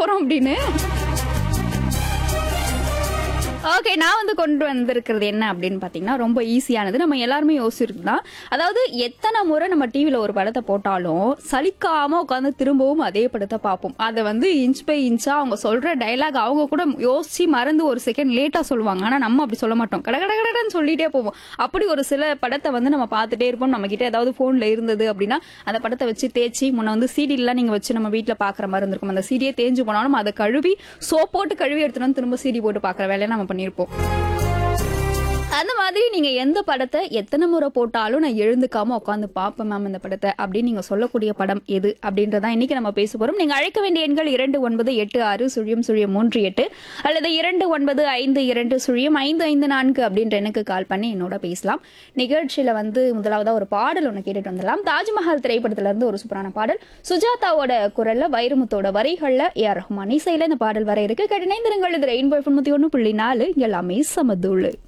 போறோம் அப்படின்னு ஓகே நான் வந்து கொண்டு வந்திருக்கிறது என்ன அப்படின்னு பார்த்தீங்கன்னா ரொம்ப ஈஸியானது நம்ம எல்லாருமே யோசிச்சிருக்கு தான் அதாவது எத்தனை முறை நம்ம டிவியில் ஒரு படத்தை போட்டாலும் சலிக்காம உட்காந்து திரும்பவும் அதே படத்தை பார்ப்போம் அதை வந்து இன்ச் பை இன்ச்சா அவங்க சொல்ற டைலாக் அவங்க கூட யோசிச்சு மறந்து ஒரு செகண்ட் லேட்டா சொல்லுவாங்க ஆனா நம்ம அப்படி சொல்ல மாட்டோம் கட கட கடன்னு சொல்லிட்டே போவோம் அப்படி ஒரு சில படத்தை வந்து நம்ம பார்த்துட்டே இருப்போம் நம்ம கிட்ட ஏதாவது போன்ல இருந்தது அப்படின்னா அந்த படத்தை வச்சு தேய்ச்சி முன்ன வந்து CD எல்லாம் நீங்க வச்சு நம்ம வீட்ல பாக்குற மாதிரி இருந்திருக்கும் அந்த சீடியே தேஞ்சு போனாலும் அதை கழுவி சோப் போட்டு கழுவி எடுத்துட்டு வந்து திரும்ப சீடி போட்டு பாக்குற வேலையை நம்ம பண்ணியிருப்போம் அந்த மாதிரி நீங்க எந்த படத்தை எத்தனை முறை போட்டாலும் நான் எழுந்துக்காம உட்காந்து பார்ப்பேன் மேம் இந்த படத்தை அப்படின்னு நீங்க சொல்லக்கூடிய படம் எது அப்படின்றதான் இன்னைக்கு நம்ம பேச போறோம் நீங்க அழைக்க வேண்டிய எண்கள் இரண்டு ஒன்பது எட்டு ஆறு சுழியம் சுழியம் மூன்று எட்டு அல்லது இரண்டு ஒன்பது ஐந்து இரண்டு சுழியம் ஐந்து ஐந்து நான்கு அப்படின்ற எனக்கு கால் பண்ணி என்னோட பேசலாம் நிகழ்ச்சியில வந்து முதலாவதா ஒரு பாடல் ஒன்று கேட்டுட்டு வந்துடலாம் தாஜ்மஹால் திரைப்படத்துல இருந்து ஒரு சூப்பரான பாடல் சுஜாதாவோட குரல்ல வைரமுத்தோட வரிகள்ல ஏ ஆர் ரஹ்மான் இசையில இந்த பாடல் வர இருக்கு கேட்டு இணைந்திருங்கள் இது ரெயின்போ தொண்ணூத்தி ஒன்று புள்ளி நாலு எல்லாமே சமதுள்ளு